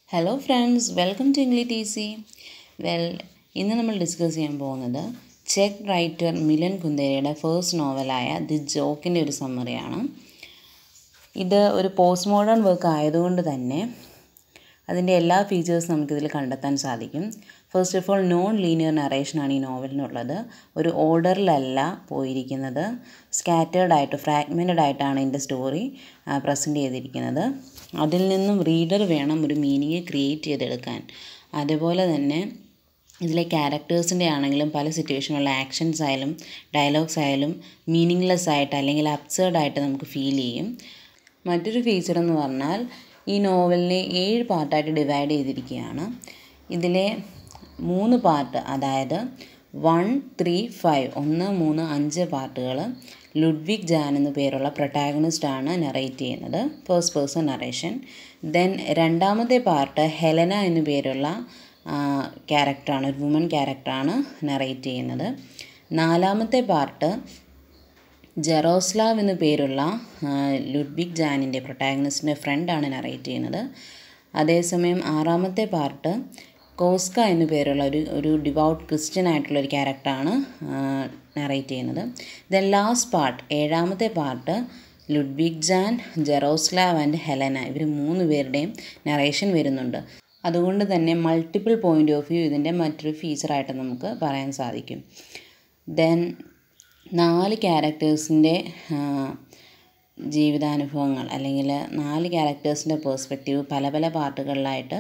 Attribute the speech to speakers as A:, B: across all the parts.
A: hello friends welcome to ഇംഗ്ലി T C well ഇന്ന് നമ്മൾ ഡിസ്കസ് ചെയ്യാൻ പോകുന്നത് ചെക്ക് റൈറ്റർ മിലൻ കുന്ദേരയുടെ ഫേസ്റ്റ് നോവലായ ദി ജോക്കിൻ്റെ ഒരു സമ്മറിയാണ് ഇത് ഒരു പോസ്റ്റ് മോഡേൺ വർക്ക് ആയതുകൊണ്ട് തന്നെ അതിൻ്റെ എല്ലാ ഫീച്ചേഴ്സും നമുക്കിതിൽ കണ്ടെത്താൻ സാധിക്കും first of all non linear നറേഷനാണ് ഈ നോവലിനുള്ളത് ഒരു ഓർഡറിലല്ല പോയിരിക്കുന്നത് സ്കാറ്റേർഡ് ആയിട്ട് ഫ്രാഗ്മെൻറ്റഡ് ആയിട്ടാണ് ഇതിൻ്റെ സ്റ്റോറി പ്രസൻറ്റ് ചെയ്തിരിക്കുന്നത് അതിൽ നിന്നും റീഡർ വേണം ഒരു മീനിങ് ക്രിയേറ്റ് ചെയ്തെടുക്കാൻ അതുപോലെ തന്നെ ഇതിലെ ക്യാരക്ടേഴ്സിൻ്റെ ആണെങ്കിലും പല സിറ്റുവേഷനിലുള്ള ആക്ഷൻസ് ആയാലും ഡയലോഗ്സ് ആയാലും മീനിങ്ലെസ് ആയിട്ട് അല്ലെങ്കിൽ അബ്സേർഡ് ആയിട്ട് നമുക്ക് ഫീൽ ചെയ്യും മറ്റൊരു ഫീച്ചർ എന്ന് പറഞ്ഞാൽ ഈ നോവലിനെ ഏഴ് പാർട്ടായിട്ട് ഡിവൈഡ് ചെയ്തിരിക്കുകയാണ് ഇതിലെ മൂന്ന് പാർട്ട് അതായത് വൺ ത്രീ ഫൈവ് ഒന്ന് മൂന്ന് അഞ്ച് പാർട്ടുകൾ ലുഡ്വിഗ് ജാൻ എന്ന പേരുള്ള പ്രൊട്ടാഗണിസ്റ്റാണ് നറേറ്റ് ചെയ്യുന്നത് ഫസ്റ്റ് പേഴ്സൺ നറേഷൻ ദെൻ രണ്ടാമത്തെ പാർട്ട് ഹെലന എന്നു പേരുള്ള ക്യാരക്ടറാണ് ഒരു വുമൻ ക്യാരക്ടറാണ് നറേറ്റ് ചെയ്യുന്നത് നാലാമത്തെ പാർട്ട് ജെറോസ്ലാവ് എന്നു പേരുള്ള ലുഡ്വിഗ് ജാനിൻ്റെ പ്രൊട്ടാഗണിസ്റ്റിൻ്റെ ഫ്രണ്ടാണ് നറേറ്റ് ചെയ്യുന്നത് അതേസമയം ആറാമത്തെ പാർട്ട് കോസ്ക എന്നു പേരുള്ള ഒരു ഒരു ഡിവൗട്ട് ക്രിസ്ത്യൻ ആയിട്ടുള്ള ഒരു ക്യാരക്ടറാണ് നറേറ്റ് ചെയ്യുന്നത് ദെൻ ലാസ്റ്റ് പാർട്ട് ഏഴാമത്തെ part Ludvik Jahn Jaroslav and Helena ഇവർ മൂന്ന് പേരുടെയും നറേഷൻ വരുന്നുണ്ട് അതുകൊണ്ട് തന്നെ മൾട്ടിപ്പിൾ പോയിൻ്റ് ഓഫ് വ്യൂ ഇതിൻ്റെ മറ്റൊരു ഫീച്ചറായിട്ട് നമുക്ക് പറയാൻ സാധിക്കും ദെൻ നാല് ക്യാരക്ടേഴ്സിൻ്റെ ജീവിതാനുഭവങ്ങൾ അല്ലെങ്കിൽ നാല് ക്യാരക്ടേഴ്സിൻ്റെ പേഴ്സ്പെക്റ്റീവ് പല പല പാർട്ടുകളിലായിട്ട്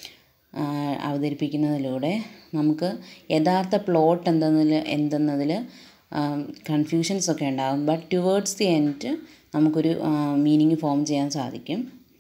A: അവതരിപ്പിക്കുന്നതിലൂടെ നമുക്ക് യഥാർത്ഥ പ്ലോട്ട് എന്തെന്നതിൽ എന്തെന്നതിൽ കൺഫ്യൂഷൻസ് ഒക്കെ ഉണ്ടാകും ബട്ട് ടുവേർഡ്സ് ദി എൻഡ് നമുക്കൊരു മീനിങ് ഫോം ചെയ്യാൻ സാധിക്കും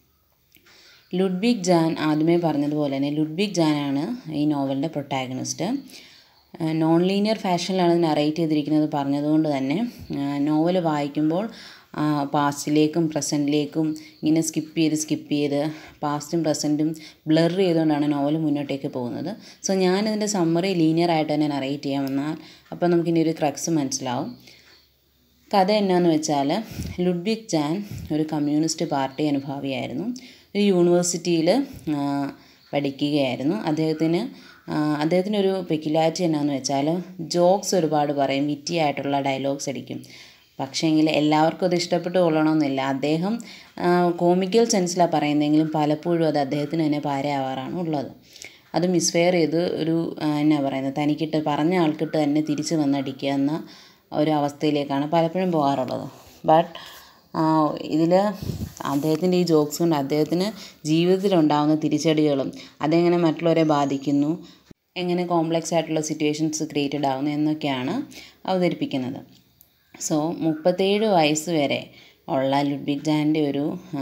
A: ലുഡ്വിഗ് ജാൻ ആദ്യമേ പറഞ്ഞതുപോലെ തന്നെ ലുഡ്വിഗ് ജാനാണ് ഈ നോവലിൻ്റെ പ്രൊട്ടാഗണിസ്റ്റ് നോൺ ലീനിയർ ഫാഷനിലാണ് നറേറ്റ് ചെയ്തിരിക്കുന്നത് പറഞ്ഞതുകൊണ്ട് തന്നെ നോവൽ വായിക്കുമ്പോൾ പാസ്റ്റിലേക്കും പ്രസൻറ്റിലേക്കും ഇങ്ങനെ സ്കിപ്പ് ചെയ്ത് സ്കിപ്പ് ചെയ്ത് പാസ്റ്റും പ്രസൻറ്റും ബ്ലർ ചെയ്തുകൊണ്ടാണ് നോവൽ മുന്നോട്ടേക്ക് പോകുന്നത് സോ ഞാനിതിൻ്റെ സമ്മറി ലീനിയർ ആയിട്ട് തന്നെ നറേറ്റ് ചെയ്യാമെന്നാൽ അപ്പോൾ നമുക്കിനി ഒരു ക്രക്സ് മനസ്സിലാവും കഥ എന്നാന്ന് വെച്ചാൽ ലുഡ്വിഗ് ജാൻ ഒരു കമ്മ്യൂണിസ്റ്റ് പാർട്ടി അനുഭാവിയായിരുന്നു ഒരു യൂണിവേഴ്സിറ്റിയിൽ പഠിക്കുകയായിരുന്നു അദ്ദേഹത്തിന് അദ്ദേഹത്തിൻ്റെ ഒരു പെക്യുലാരിറ്റി എന്നാന്ന് വെച്ചാൽ ജോക്സ് ഒരുപാട് പറയും വിറ്റി ആയിട്ടുള്ള ഡയലോഗ്സ് അടിക്കും പക്ഷേങ്കിൽ എല്ലാവർക്കും അത് ഇഷ്ടപ്പെട്ട് കൊള്ളണമെന്നില്ല അദ്ദേഹം കോമിക്കൽ സെൻസിലാണ് പറയുന്നതെങ്കിലും പലപ്പോഴും അത് അദ്ദേഹത്തിന് തന്നെ പാരയാവാറാണ് ഉള്ളത് അത് മിസ്ഫെയർ ചെയ്ത് ഒരു എന്നാ പറയുന്നത് തനിക്കിട്ട് പറഞ്ഞ ആൾക്കിട്ട് തന്നെ തിരിച്ച് വന്നടിക്കുക എന്ന ഒരു അവസ്ഥയിലേക്കാണ് പലപ്പോഴും പോകാറുള്ളത് ബട്ട് ഇതിൽ അദ്ദേഹത്തിൻ്റെ ഈ ജോക്സ് കൊണ്ട് അദ്ദേഹത്തിന് ജീവിതത്തിലുണ്ടാകുന്ന തിരിച്ചടികളും അതെങ്ങനെ മറ്റുള്ളവരെ ബാധിക്കുന്നു എങ്ങനെ കോംപ്ലക്സ് ആയിട്ടുള്ള സിറ്റുവേഷൻസ് ക്രിയേറ്റഡ് ആവുന്നു എന്നൊക്കെയാണ് അവതരിപ്പിക്കുന്നത് സോ മുപ്പത്തേഴ് വയസ്സ് വരെ ഉള്ള ലുഡ്വിഗ് ജാൻ്റെ ഒരു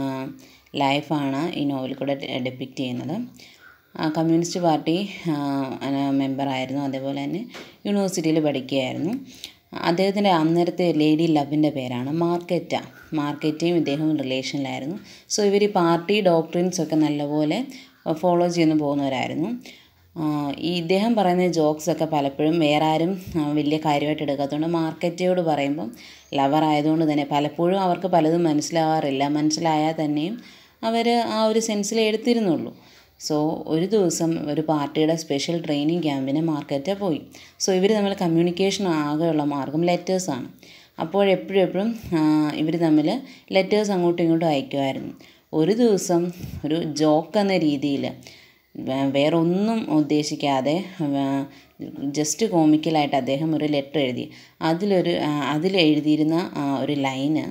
A: ലൈഫാണ് ഈ നോവൽ കൂടെ ഡെപ്പിക്റ്റ് ചെയ്യുന്നത് കമ്മ്യൂണിസ്റ്റ് പാർട്ടി മെമ്പറായിരുന്നു അതേപോലെ തന്നെ യൂണിവേഴ്സിറ്റിയിൽ പഠിക്കുകയായിരുന്നു അദ്ദേഹത്തിൻ്റെ അന്നേരത്തെ ലേഡി ലവിൻ്റെ പേരാണ് മാർക്കറ്റ മാർക്കറ്റയും ഇദ്ദേഹം റിലേഷനിലായിരുന്നു സോ ഇവർ ഈ പാർട്ടി ഡോക്ട്രിൻസ് ഒക്കെ നല്ലപോലെ ഫോളോ ചെയ്യുന്നു പോകുന്നവരായിരുന്നു ഈ ഇദ്ദേഹം പറയുന്ന ജോക്സ് ഒക്കെ പലപ്പോഴും വേറെ ആരും വലിയ കാര്യമായിട്ട് എടുക്കാത്തതുകൊണ്ട് മാർക്കറ്റയോട് പറയുമ്പം ലവർ ആയതുകൊണ്ട് തന്നെ പലപ്പോഴും അവർക്ക് പലതും മനസ്സിലാവാറില്ല മനസ്സിലായാൽ തന്നെയും അവർ ആ ഒരു സെൻസിൽ എടുത്തിരുന്നുള്ളൂ സോ ഒരു ദിവസം ഒരു പാർട്ടിയുടെ സ്പെഷ്യൽ ട്രെയിനിങ് ക്യാമ്പിന് മാർക്കറ്റ് പോയി സോ ഇവർ തമ്മിൽ കമ്മ്യൂണിക്കേഷൻ ആകെയുള്ള മാർഗം ലെറ്റേഴ്സാണ് അപ്പോൾ എപ്പോഴും എപ്പോഴും ഇവർ തമ്മിൽ ലെറ്റേഴ്സ് അങ്ങോട്ടും ഇങ്ങോട്ടും അയക്കുമായിരുന്നു ഒരു ദിവസം ഒരു ജോക്ക് എന്ന രീതിയിൽ വേറെ ഒന്നും ഉദ്ദേശിക്കാതെ ജസ്റ്റ് കോമിക്കലായിട്ട് അദ്ദേഹം ഒരു ലെറ്റർ എഴുതി അതിലൊരു അതിൽ എഴുതിയിരുന്ന ഒരു ലൈന്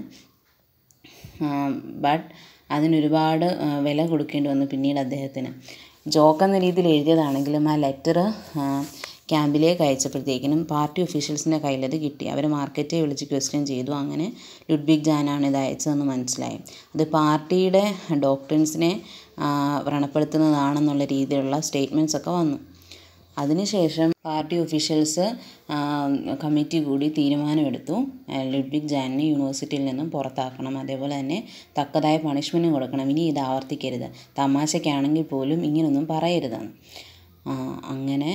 A: ബട്ട് അതിനൊരുപാട് വില കൊടുക്കേണ്ടി വന്നു പിന്നീട് അദ്ദേഹത്തിന് ജോക്ക് എന്ന രീതിയിൽ എഴുതിയതാണെങ്കിലും ആ ലെറ്റർ ക്യാമ്പിലേക്ക് അയച്ചപ്പോഴത്തേക്കിനും പാർട്ടി ഒഫീഷ്യൽസിൻ്റെ കയ്യിലത് കിട്ടി അവർ മാർക്കറ്റെ വിളിച്ച് ക്വസ്റ്റ്യൻ ചെയ്തു അങ്ങനെ ലുഡ്വിഗ് ജാനാണ് ഇത് അയച്ചതെന്ന് മനസ്സിലായി അത് പാർട്ടിയുടെ ഡോക്ടറിൻസിനെ വ്രണപ്പെടുത്തുന്നതാണെന്നുള്ള രീതിയിലുള്ള സ്റ്റേറ്റ്മെൻറ്റ്സ് ഒക്കെ വന്നു അതിനുശേഷം പാർട്ടി ഒഫീഷ്യൽസ് കമ്മിറ്റി കൂടി തീരുമാനമെടുത്തു ലുഡ്വിഗ് ജാനിനെ യൂണിവേഴ്സിറ്റിയിൽ നിന്നും പുറത്താക്കണം അതേപോലെ തന്നെ തക്കതായ പണിഷ്മെൻറ്റും കൊടുക്കണം ഇനി ഇത് ആവർത്തിക്കരുത് തമാശയ്ക്കാണെങ്കിൽ പോലും ഇങ്ങനൊന്നും പറയരുതെന്ന് അങ്ങനെ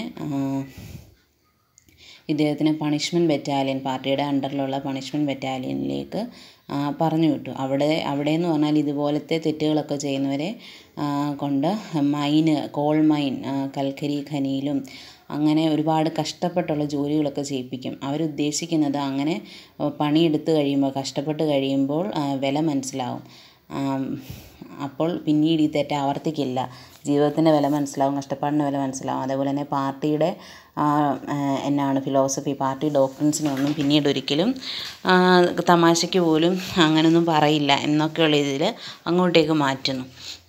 A: ഇദ്ദേഹത്തിന് പണിഷ്മെൻറ്റ് ബറ്റാലിയൻ പാർട്ടിയുടെ അണ്ടറിലുള്ള പണിഷ്മെൻറ്റ് ബറ്റാലിയനിലേക്ക് ആ, പറഞ്ഞു വിട്ടു അവിടെ അവിടെ എന്ന് പറഞ്ഞാൽ ഇതുപോലത്തെ തെറ്റുകളൊക്കെ ചെയ്യുന്നവരെ ആ, കൊണ്ട് മൈന് കോൾ മൈൻ ആ, കൽക്കരി ഖനിയിലും അങ്ങനെ ഒരുപാട് കഷ്ടപ്പെട്ടുള്ള ജോലികളൊക്കെ ചെയ്യിപ്പിക്കും അവരുദ്ദേശിക്കുന്നത് അങ്ങനെ ആ, പണിയെടുത്ത് കഴിയുമ്പോൾ കഷ്ടപ്പെട്ട് കഴിയുമ്പോൾ ആ, വില മനസ്സിലാവും ആം, അപ്പോൾ പിന്നീട് ഈ തെറ്റ് ആവർത്തിക്കില്ല ജീവിതത്തിൻ്റെ വില മനസ്സിലാവും കഷ്ടപ്പാടിൻ്റെ വില മനസ്സിലാവും അതേപോലെ തന്നെ പാർട്ടിയുടെ ആ, ആ, എന്നാണ് ഫിലോസഫി പാർട്ടി ഡോക്ട്രിൻസിനൊന്നും പിന്നീട് ഒരിക്കലും ആ, തമാശയ്ക്ക് പോലും അങ്ങനെയൊന്നും പറയില്ല എന്നൊക്കെയുള്ള ഇതിൽ അങ്ങോട്ടേക്ക് മാറ്റുന്നു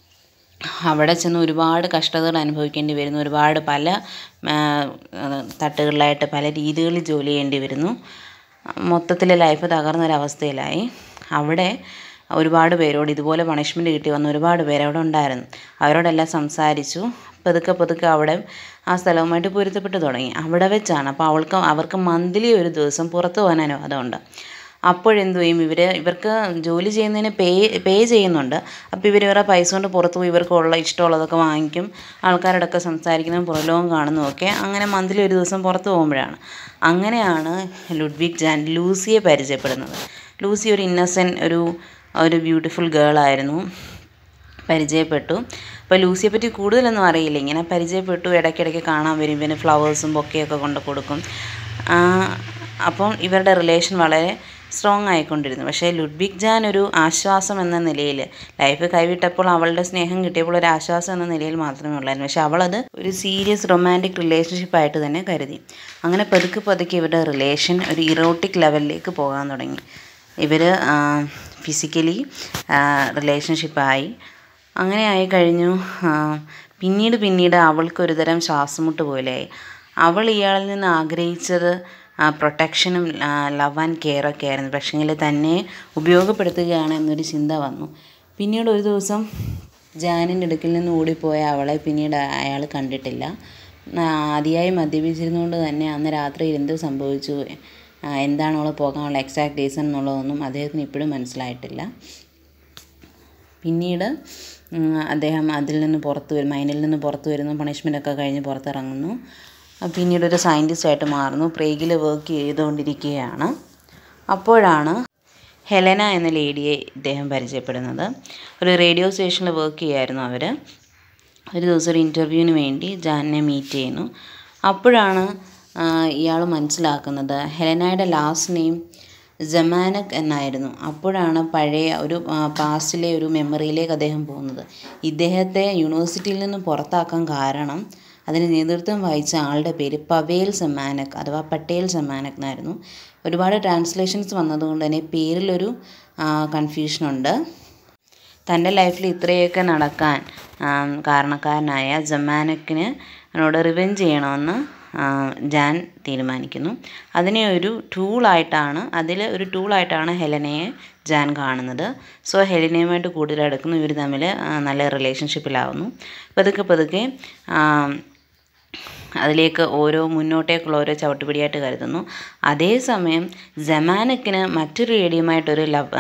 A: അവിടെ ചെന്ന് ഒരുപാട് കഷ്ടതകൾ അനുഭവിക്കേണ്ടി വരുന്നു ഒരുപാട് പല ആ, തട്ടുകളിലായിട്ട് പല രീതികളിൽ ജോലി ചെയ്യേണ്ടി വരുന്നു മൊത്തത്തിൽ ലൈഫ് തകർന്നൊരവസ്ഥയിലായി അവിടെ ഒരുപാട് പേരോട് ഇതുപോലെ പണിഷ്മെൻറ്റ് കിട്ടി വന്ന ഒരുപാട് പേര് അവിടെ ഉണ്ടായിരുന്നു അവരോടെല്ലാം സംസാരിച്ചു പതുക്കെ പതുക്കെ അവിടെ ആ സ്ഥലവുമായിട്ട് പൊരുത്തപ്പെട്ട് തുടങ്ങി അവിടെ വെച്ചാണ് അപ്പോൾ അവൾക്ക് അവർക്ക് മന്ത്ലി ഒരു ദിവസം പുറത്ത് പോകാൻ അനുവാദമുണ്ട് അപ്പോഴെന്തു ചെയ്യും ഇവർ ഇവർക്ക് ജോലി ചെയ്യുന്നതിന് പേ പേ ചെയ്യുന്നുണ്ട് അപ്പോൾ ഇവർ ഇവരുടെ പൈസ കൊണ്ട് പുറത്ത് പോയി ഇവർക്കുള്ള ഇഷ്ടമുള്ളതൊക്കെ വാങ്ങിക്കും ആൾക്കാരോടൊക്കെ സംസാരിക്കുന്നതും പുറലോകം കാണുന്നതുമൊക്കെ അങ്ങനെ മന്ത്ലി ഒരു ദിവസം പുറത്ത് പോകുമ്പോഴാണ് അങ്ങനെയാണ് ലുഡ്വിഗ് ജാൻ ലൂസിയെ പരിചയപ്പെടുന്നത് ലൂസി ഒരു ഇന്നസെൻറ്റ് ഒരു ഒരു ബ്യൂട്ടിഫുൾ ഗേൾ ആയിരുന്നു പരിചയപ്പെട്ടു അപ്പോൾ ലൂസിയെ പറ്റി കൂടുതലൊന്നും അറിയില്ല ഇങ്ങനെ പരിചയപ്പെട്ടു ഇടയ്ക്കിടയ്ക്ക് കാണാൻ വരും ഇവന് ഫ്ലവേഴ്സും ബൊക്കെയൊക്കെ കൊണ്ട് കൊടുക്കും ആ, അപ്പം ഇവരുടെ റിലേഷൻ വളരെ സ്ട്രോങ് ആയിക്കൊണ്ടിരുന്നു പക്ഷേ ലുഡ്വിഗ് ജാൻ ഒരു ആശ്വാസം എന്ന നിലയിൽ ലൈഫ് കൈവിട്ടപ്പോൾ അവളുടെ സ്നേഹം കിട്ടിയപ്പോൾ ഒരു ആശ്വാസം എന്ന നിലയിൽ മാത്രമേ ഉള്ളായിരുന്നു പക്ഷേ അവളത് ഒരു സീരിയസ് റൊമാൻറ്റിക് റിലേഷൻഷിപ്പ് ആയിട്ട് തന്നെ കരുതി അങ്ങനെ പതുക്കെ പതുക്കെ ഇവരുടെ റിലേഷൻ ഒരു ഇറോട്ടിക് ലെവലിലേക്ക് പോകാൻ തുടങ്ങി ഇവർ ഫിസിക്കലി റിലേഷൻഷിപ്പായി അങ്ങനെ ആയി കഴിഞ്ഞു ആ, പിന്നീട് പിന്നീട് അവൾക്കൊരു തരം ശ്വാസമുട്ട് പോലെയായി അവൾ ഇയാളിൽ നിന്ന് ആഗ്രഹിച്ചത് പ്രൊട്ടക്ഷനും ലവ് ആൻഡ് കെയർ ഒക്കെ ആയിരുന്നു പക്ഷേങ്കിൽ തന്നെ ഉപയോഗപ്പെടുത്തുകയാണ് എന്നൊരു ചിന്ത വന്നു പിന്നീട് ഒരു ദിവസം ജാനിൻ്റെ അടുക്കിൽ നിന്ന് ഓടിപ്പോയ അവളെ പിന്നീട് അയാൾ കണ്ടിട്ടില്ല ആ, അതിയായി മദ്യപിച്ചിരുന്നുകൊണ്ട് തന്നെ അന്ന് രാത്രി എന്ത് സംഭവിച്ചു ആ, എന്താണ് അവൾ പോകാനുള്ള എക്സാക്ട് റീസൺ എന്നുള്ളതൊന്നും അദ്ദേഹത്തിന് ഇപ്പോഴും മനസ്സിലായിട്ടില്ല പിന്നീട് ഉം, അദ്ദേഹം അതിൽ നിന്ന് പുറത്ത് വരും മൈനിൽ നിന്ന് പുറത്ത് വരുന്നു പണിഷ്മെൻ്റൊക്കെ കഴിഞ്ഞ് പുറത്തിറങ്ങുന്നു ആ, പിന്നീട് ഒരു സയൻറ്റിസ്റ്റായിട്ട് മാറുന്നു പ്രേഗിൽ വർക്ക് ചെയ്തുകൊണ്ടിരിക്കുകയാണ് അപ്പോഴാണ് ഹെലന എന്ന ലേഡിയെ ഇദ്ദേഹം പരിചയപ്പെടുന്നത് ഒരു റേഡിയോ സ്റ്റേഷനിൽ വർക്ക് ചെയ്യായിരുന്നു അവർ ഒരു ദിവസം ഒരു ഇൻ്റർവ്യൂവിന് വേണ്ടി ജാനിനെ മീറ്റ് ചെയ്യുന്നു അപ്പോഴാണ് ഇയാൾ മനസ്സിലാക്കുന്നത് ഹെലനയുടെ ലാസ്റ്റ് നെയിം ജമാനക് എന്നായിരുന്നു അപ്പോഴാണ് പഴയ ഒരു പാസ്റ്റിലെ ഒരു മെമ്മറിയിലേക്ക് അദ്ദേഹം പോകുന്നത് ഇദ്ദേഹത്തെ യൂണിവേഴ്സിറ്റിയിൽ നിന്ന് പുറത്താക്കാൻ കാരണം അതിന് നേതൃത്വം വഹിച്ച ആളുടെ പേര് പവേൽ സമാനക് അഥവാ പട്ടേൽ സമാനക് എന്നായിരുന്നു ഒരുപാട് ട്രാൻസ്ലേഷൻസ് വന്നതുകൊണ്ട് തന്നെ പേരിലൊരു കൺഫ്യൂഷനുണ്ട് തൻ്റെ ലൈഫിൽ ഇത്രയൊക്കെ നടക്കാൻ ആം, കാരണക്കാരനായ ജമാനക്കിന് എന്നോട് റിവെഞ്ച് ചെയ്യണമെന്ന് ആ, ജാൻ തീരുമാനിക്കുന്നു അതിനെ ഒരു ടൂളായിട്ടാണ് അതിൽ ഒരു ടൂളായിട്ടാണ് ഹെലനയെ ജാൻ കാണുന്നത് സോ ഹെലനയുമായിട്ട് കൂടുതൽ അടുക്കുന്നു ഇവർ തമ്മിൽ ആ, നല്ല റിലേഷൻഷിപ്പിലാവുന്നു പതുക്കെ പതുക്കെ ആം, അതിലേക്ക് ഓരോ മുന്നോട്ടേക്കുള്ള ഓരോ ചവിട്ടുപിടിയായിട്ട് കരുതുന്നു അതേസമയം ജമാനക്കിന് മറ്റൊരു ലേഡിയുമായിട്ടൊരു ലവ്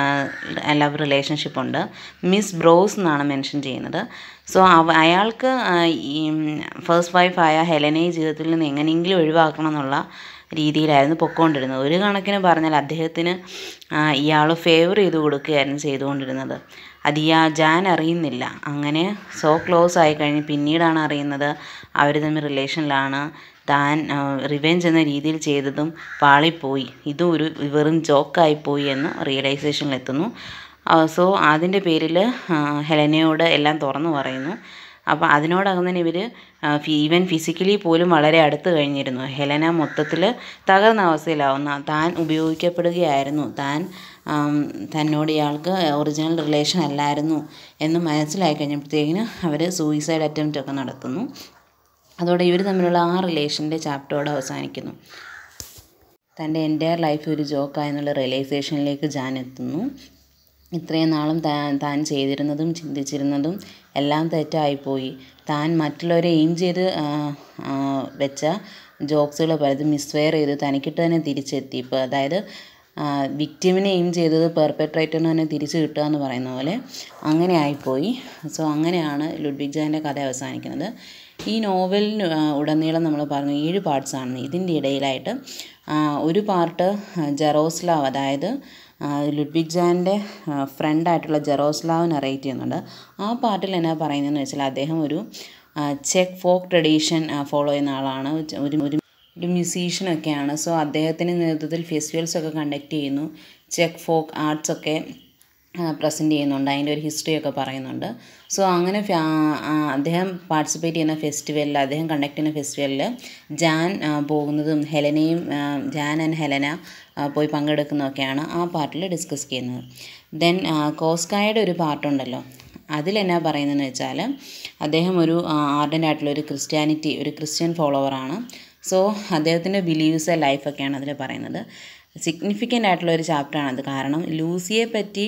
A: ലവ് റിലേഷൻഷിപ്പ് ഉണ്ട് മിസ് ബ്രോസ് എന്നാണ് മെൻഷൻ ചെയ്യുന്നത് സോ അവ അയാൾക്ക് ആ, ഈ ഫസ്റ്റ് വൈഫായ ഹെലനെ ജീവിതത്തിൽ നിന്ന് എങ്ങനെയെങ്കിലും ഒഴിവാക്കണം എന്നുള്ള രീതിയിലായിരുന്നു പൊക്കോണ്ടിരുന്നത് ഒരു കണക്കിന് പറഞ്ഞാൽ അദ്ദേഹത്തിന് ഇയാൾ ഫേവർ ചെയ്ത് കൊടുക്കുകയായിരുന്നു ചെയ്തുകൊണ്ടിരുന്നത് അത് ഈ ആ ജാൻ അറിയുന്നില്ല അങ്ങനെ സോ ക്ലോസ് ആയി കഴിഞ്ഞ് പിന്നീടാണ് അറിയുന്നത് അവർ തമ്മിൽ റിലേഷനിലാണ് താൻ റിവെഞ്ച് എന്ന രീതിയിൽ ചെയ്തതും പാളിപ്പോയി ഇതും ഒരു വെറും ജോക്കായിപ്പോയി എന്ന് റിയലൈസേഷനിലെത്തുന്നു സോ അതിൻ്റെ പേരിൽ ഹെലനയോട് എല്ലാം തുറന്നു പറയുന്നു അപ്പോൾ അതിനോടകം തന്നെ ഇവർ ഈവൻ ഫിസിക്കലി പോലും വളരെ അടുത്ത് കഴിഞ്ഞിരുന്നു ഹെലന മൊത്തത്തിൽ തകർന്ന അവസ്ഥയിലാവുന്ന താൻ ഉപയോഗിക്കപ്പെടുകയായിരുന്നു താൻ ആം, തന്നോട് ഇയാൾക്ക് ഒറിജിനൽ റിലേഷൻ അല്ലായിരുന്നു എന്ന് മനസ്സിലായി കഴിഞ്ഞപ്പോഴത്തേക്കിന് അവർ സൂയിസൈഡ് അറ്റംപ്റ്റ് ഒക്കെ നടത്തുന്നു അതോടെ ഇവർ തമ്മിലുള്ള ആ റിലേഷൻ്റെ ചാപ്റ്ററോടെ അവസാനിക്കുന്നു തൻ്റെ എൻ്റയർ ലൈഫ് ഒരു ജോക്കായെന്നുള്ള റിയലൈസേഷനിലേക്ക് ജാൻ എത്തുന്നു ഇത്രയും നാളും താൻ താൻ ചെയ്തിരുന്നതും ചിന്തിച്ചിരുന്നതും എല്ലാം തെറ്റായിപ്പോയി താൻ മറ്റുള്ളവരെ എയിം ചെയ്ത് ആ, ആ, വെച്ച ജോക്സുകൾ പലതും മിസ്ഫെയർ ചെയ്ത് തനിക്കിട്ട് തന്നെ തിരിച്ചെത്തി ഇപ്പോൾ അതായത് വിക്റ്റിമിനെ എയിം ചെയ്തത് പെർപെട്രേറ്ററിന് തന്നെ തിരിച്ചു കിട്ടുക എന്ന് പറയുന്ന പോലെ അങ്ങനെ ആയിപ്പോയി സോ അങ്ങനെയാണ് ലുഡ്വിഗ് ജാൻ്റെ കഥ അവസാനിക്കുന്നത് ഈ നോവലിന് ആ, ഉടനീളം നമ്മൾ പറഞ്ഞു ഏഴ് പാർട്സാണ് ഇതിൻ്റെ ഇടയിലായിട്ട് ആ, ഒരു പാർട്ട് ജെറോസ്ലാവ് അതായത് ലുഡ്വിഗ് ജാൻ്റെ ഫ്രണ്ടായിട്ടുള്ള ജെറോസ്ലാവ് നറേറ്റ് ചെയ്യുന്നുണ്ട് ആ പാട്ടിൽ എന്നാ പറയുന്നതെന്ന് വെച്ചാൽ അദ്ദേഹം ഒരു ചെക്ക് ഫോക്ക് ട്രഡീഷൻ ഫോളോ ചെയ്യുന്ന ആളാണ് ഒരു ഒരു ഒരു മ്യൂസീഷ്യനൊക്കെയാണ് സോ അദ്ദേഹത്തിൻ്റെ നേതൃത്വത്തിൽ ഫെസ്റ്റിവൽസ് ഒക്കെ കണ്ടക്ട് ചെയ്യുന്നു ചെക്ക് ഫോക്ക് ആർട്സ് ഒക്കെ പ്രസൻറ്റ് ചെയ്യുന്നുണ്ട് അതിൻ്റെ ഒരു ഹിസ്റ്ററി ഒക്കെ പറയുന്നുണ്ട് സോ അങ്ങനെ അദ്ദേഹം പാർട്ടിസിപ്പേറ്റ് ചെയ്യുന്ന ഫെസ്റ്റിവലിൽ അദ്ദേഹം കണ്ടക്ട് ചെയ്യുന്ന ഫെസ്റ്റിവലിൽ ജാൻ പോകുന്നതും ഹെലനയും ജാൻ ആൻഡ് ഹെലന പോയി പങ്കെടുക്കുന്നതൊക്കെയാണ് ആ പാർട്ടിൽ ഡിസ്കസ് ചെയ്യുന്നത് ദെൻ കോസ്കായുടെ ഒരു പാർട്ടുണ്ടല്ലോ അതിലെന്നാ പറയുന്നതെന്ന് വെച്ചാൽ അദ്ദേഹം ഒരു ആർഡൻ്റ് ആയിട്ടുള്ള ഒരു ക്രിസ്ത്യാനിറ്റി ഒരു ക്രിസ്ത്യൻ ഫോളോവറാണ് സോ അദ്ദേഹത്തിൻ്റെ ബിലീവ്സ് ലൈഫൊക്കെയാണ് അതിൽ പറയുന്നത് സിഗ്നിഫിക്കൻ്റ് ആയിട്ടുള്ള ഒരു ചാപ്റ്ററാണത് കാരണം ലൂസിയെ പറ്റി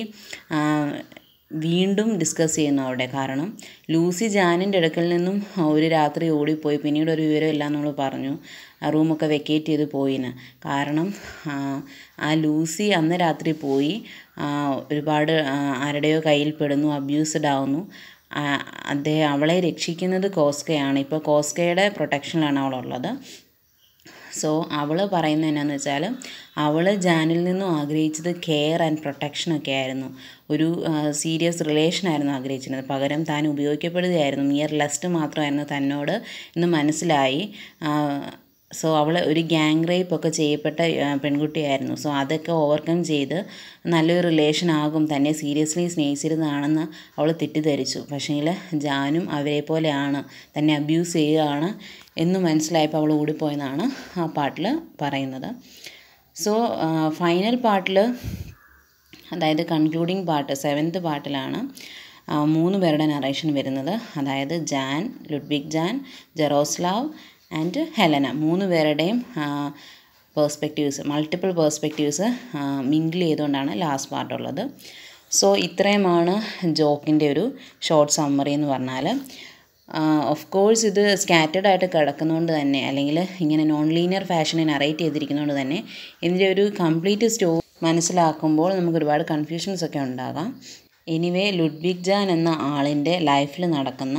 A: വീണ്ടും ഡിസ്കസ് ചെയ്യുന്നു അവിടെ കാരണം ലൂസി ജാനിൻ്റെ അടുക്കൽ നിന്നും ഒരു രാത്രി ഓടിപ്പോയി പിന്നീട് ഒരു വിവരമില്ല നമ്മൾ പറഞ്ഞു ആ റൂമൊക്കെ വെക്കേറ്റ് ചെയ്ത് പോയിന് കാരണം ആ ലൂസി അന്ന് രാത്രി പോയി ഒരുപാട് ആരുടെയോ കയ്യിൽ പെടുന്നു അബ്യൂസ്ഡ് ആവുന്നു അദ്ദേഹം അവളെ രക്ഷിക്കുന്നത് കോസ്കയാണ് ഇപ്പോൾ കോസ്കയുടെ പ്രൊട്ടക്ഷനിലാണ് അവളുള്ളത് സോ അവൾ പറയുന്നത് എന്നാന്ന് വെച്ചാൽ അവൾ ജാനിൽ നിന്നും ആഗ്രഹിച്ചത് കെയർ ആൻഡ് പ്രൊട്ടക്ഷനൊക്കെ ആയിരുന്നു ഒരു സീരിയസ് റിലേഷൻ ആയിരുന്നു ആഗ്രഹിച്ചിരുന്നത് പകരം താൻ ഉപയോഗിക്കപ്പെടുകയായിരുന്നു മിയർ ലസ്റ്റ് മാത്രമായിരുന്നു തന്നോട് എന്ന് മനസ്സിലായി സോ അവൾ ഒരു ഗ്യാങ് റേപ്പ് ഒക്കെ ചെയ്യപ്പെട്ട പെൺകുട്ടിയായിരുന്നു സോ അതൊക്കെ ഓവർകം ചെയ്ത് നല്ലൊരു റിലേഷൻ ആകും തന്നെ സീരിയസ്ലി സ്നേഹിച്ചിരുന്നതാണെന്ന് അവൾ തെറ്റിദ്ധരിച്ചു പക്ഷേങ്കിൽ ജാനും അവരെ പോലെയാണ് തന്നെ അബ്യൂസ് ചെയ്യുകയാണ് എന്ന് മനസ്സിലായപ്പോൾ അവൾ ഓടിപ്പോയെന്നാണ് ആ പാട്ടിൽ പറയുന്നത് സോ ഫൈനൽ പാട്ടിൽ അതായത് കൺക്ലൂഡിങ് പാട്ട് സെവൻത്ത് പാട്ടിലാണ് മൂന്ന് പേരുടെ നറേഷൻ വരുന്നത് അതായത് Jahn Ludvik Jahn Jaroslav and Helena മൂന്ന് പേരുടെയും പേഴ്സ്പെക്റ്റീവ്സ് മൾട്ടിപ്പിൾ പേഴ്സ്പെക്റ്റീവ്സ് മിങ്കിൾ ചെയ്തുകൊണ്ടാണ് ലാസ്റ്റ് പാർട്ടുള്ളത് സോ ഇത്രയുമാണ് ജോക്കിൻ്റെ ഒരു ഷോർട്ട് സമ്മറി എന്ന് പറഞ്ഞാൽ ഓഫ് കോഴ്സ് ഇത് സ്കാറ്റേഡ് ആയിട്ട് കിടക്കുന്നതുകൊണ്ട് തന്നെ അല്ലെങ്കിൽ ഇങ്ങനെ നോൺ ലീനിയർ ഫാഷനിൽ നറേറ്റ് ചെയ്തിരിക്കുന്നതുകൊണ്ട് തന്നെ ഇതിൻ്റെ ഒരു കംപ്ലീറ്റ് സ്റ്റോ മനസ്സിലാക്കുമ്പോൾ നമുക്ക് ഒരുപാട് കൺഫ്യൂഷൻസ് ഒക്കെ ഉണ്ടാകാം എനിവേ ലുഡ്വിഗ് ജാൻ എന്ന ആളിൻ്റെ ലൈഫിൽ നടക്കുന്ന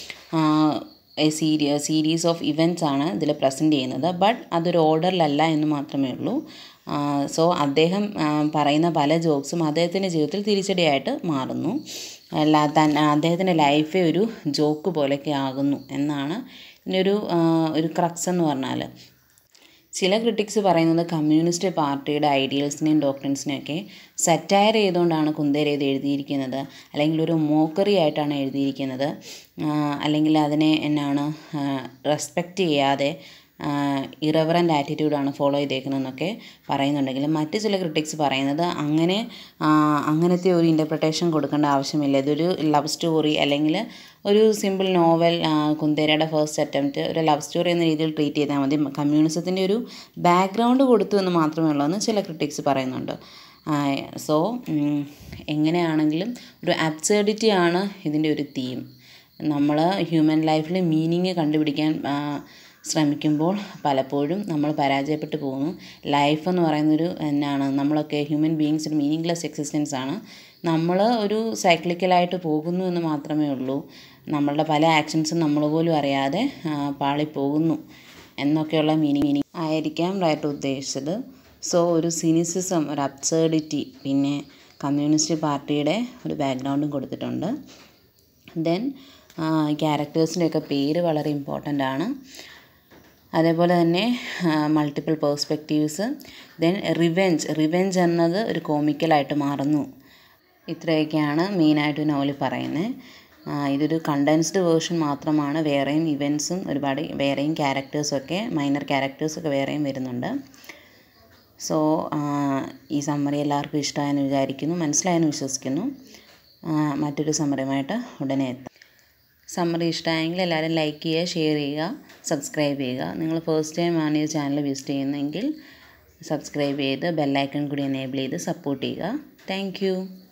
A: സീരി സീരീസ് ഓഫ് ഇവൻറ്റ്സ് ആണ് ഇതിൽ പ്രസൻറ്റ് ചെയ്യുന്നത് ബട്ട് അതൊരു ഓർഡറിലല്ല എന്ന് മാത്രമേ ഉള്ളൂ സോ അദ്ദേഹം പറയുന്ന പല ജോക്സും അദ്ദേഹത്തിൻ്റെ ജീവിതത്തിൽ തിരിച്ചടിയായിട്ട് മാറുന്നു അല്ല തൻ അദ്ദേഹത്തിൻ്റെ ലൈഫേ ഒരു ജോക്ക് പോലെയൊക്കെ ആകുന്നു എന്നാണ് ഇതിൻ്റെ ഒരു ഒരു ക്രക്സ് എന്ന് പറഞ്ഞാൽ ചില ക്രിട്ടിക്സ് പറയുന്നത് കമ്മ്യൂണിസ്റ്റ് പാർട്ടിയുടെ ഐഡിയൽസിനെയും ഡോക്ടറിൻസിനെയൊക്കെ സറ്റയർ ചെയ്തുകൊണ്ടാണ് കുന്തേര ഇത് എഴുതിയിരിക്കുന്നത് അല്ലെങ്കിൽ ഒരു മോക്കറി ആയിട്ടാണ് എഴുതിയിരിക്കുന്നത് അല്ലെങ്കിൽ അതിനെ എന്നാണ് റെസ്പെക്റ്റ് ചെയ്യാതെ ഇറവറൻ്റ് ആറ്റിറ്റ്യൂഡാണ് ഫോളോ ചെയ്തേക്കുന്നതെന്നൊക്കെ പറയുന്നുണ്ടെങ്കിലും മറ്റ് ചില ക്രിട്ടിക്സ് പറയുന്നത് അങ്ങനെ അങ്ങനത്തെ ഒരു ഇൻ്റർപ്രിട്ടേഷൻ കൊടുക്കേണ്ട ആവശ്യമില്ല ഇതൊരു ലവ് സ്റ്റോറി അല്ലെങ്കിൽ ഒരു സിമ്പിൾ നോവൽ കുന്തേരയുടെ ഫസ്റ്റ് അറ്റംപ്റ്റ് ഒരു ലവ് സ്റ്റോറി എന്ന രീതിയിൽ ട്രീറ്റ് ചെയ്താൽ മതി കമ്മ്യൂണിസത്തിൻ്റെ ഒരു ബാക്ക്ഗ്രൗണ്ട് കൊടുത്തു എന്ന് മാത്രമേ ഉള്ളൂ എന്ന് ചില ക്രിട്ടിക്സ് പറയുന്നുണ്ട് സോ എങ്ങനെയാണെങ്കിലും ഒരു അബ്സേർഡിറ്റി ആണ് ഇതിൻ്റെ ഒരു തീം നമ്മൾ ഹ്യൂമൻ ലൈഫിൽ മീനിങ് കണ്ടുപിടിക്കാൻ ശ്രമിക്കുമ്പോൾ പലപ്പോഴും നമ്മൾ പരാജയപ്പെട്ടു പോകുന്നു ലൈഫ് എന്ന് പറയുന്നൊരു എന്നാണ് നമ്മളൊക്കെ ഹ്യൂമൻ ബീങ്സ് ഒരു മീനിങ്ലെസ് എക്സിസ്റ്റൻസ് ആണ് നമ്മൾ ഒരു സൈക്ലിക്കലായിട്ട് പോകുന്നു എന്ന് മാത്രമേ ഉള്ളൂ നമ്മളുടെ പല ആക്ഷൻസും നമ്മൾ പോലും അറിയാതെ പാളിപ്പോകുന്നു എന്നൊക്കെയുള്ള മീനിങ് മീനിങ് ആയിരിക്കാം റൈറ്റർ ഉദ്ദേശിച്ചത് സോ ഒരു സിനിസിസം ഒരു അബ്സേർഡിറ്റി പിന്നെ കമ്മ്യൂണിസ്റ്റ് പാർട്ടിയുടെ ഒരു ബാക്ക്ഗ്രൗണ്ടും കൊടുത്തിട്ടുണ്ട് ദെൻ ക്യാരക്ടേഴ്സിൻ്റെയൊക്കെ പേര് വളരെ ഇമ്പോർട്ടൻ്റ് ആണ് അതേപോലെ തന്നെ multiple perspectives then revenge revenge എന്നത് ഒരു കോമിക്കലായിട്ട് മാറുന്നു ഇത്രയൊക്കെയാണ് മെയിനായിട്ട് നോവലിൽ പറയുന്നത് ഇതൊരു കണ്ടൻസ്ഡ് വേർഷൻ മാത്രമാണ് വേറെയും ഇവൻറ്റ്സും ഒരുപാട് വേറെയും ക്യാരക്ടേഴ്സൊക്കെ മൈനർ ക്യാരക്ടേഴ്സൊക്കെ വേറെയും വരുന്നുണ്ട് സോ ഈ സമ്മറി എല്ലാവർക്കും ഇഷ്ടമായെന്ന് വിചാരിക്കുന്നു മനസ്സിലായെന്ന് വിശ്വസിക്കുന്നു മറ്റൊരു സമ്മറിയുമായിട്ട് ഉടനെ എത്താം സമ്മറി ഇഷ്ടമായെങ്കിൽ എല്ലാവരും ലൈക്ക് ചെയ്യുക ഷെയർ ചെയ്യുക സബ്സ്ക്രൈബ് ചെയ്യുക നിങ്ങൾ ഫസ്റ്റ് ടൈം ആണ് ഈ ചാനൽ വിസിറ്റ് ചെയ്യുന്നതെങ്കിൽ സബ്സ്ക്രൈബ് ചെയ്ത് ബെല്ലൈക്കൺ കൂടി എനേബിൾ ചെയ്ത് സപ്പോർട്ട് ചെയ്യുക താങ്ക്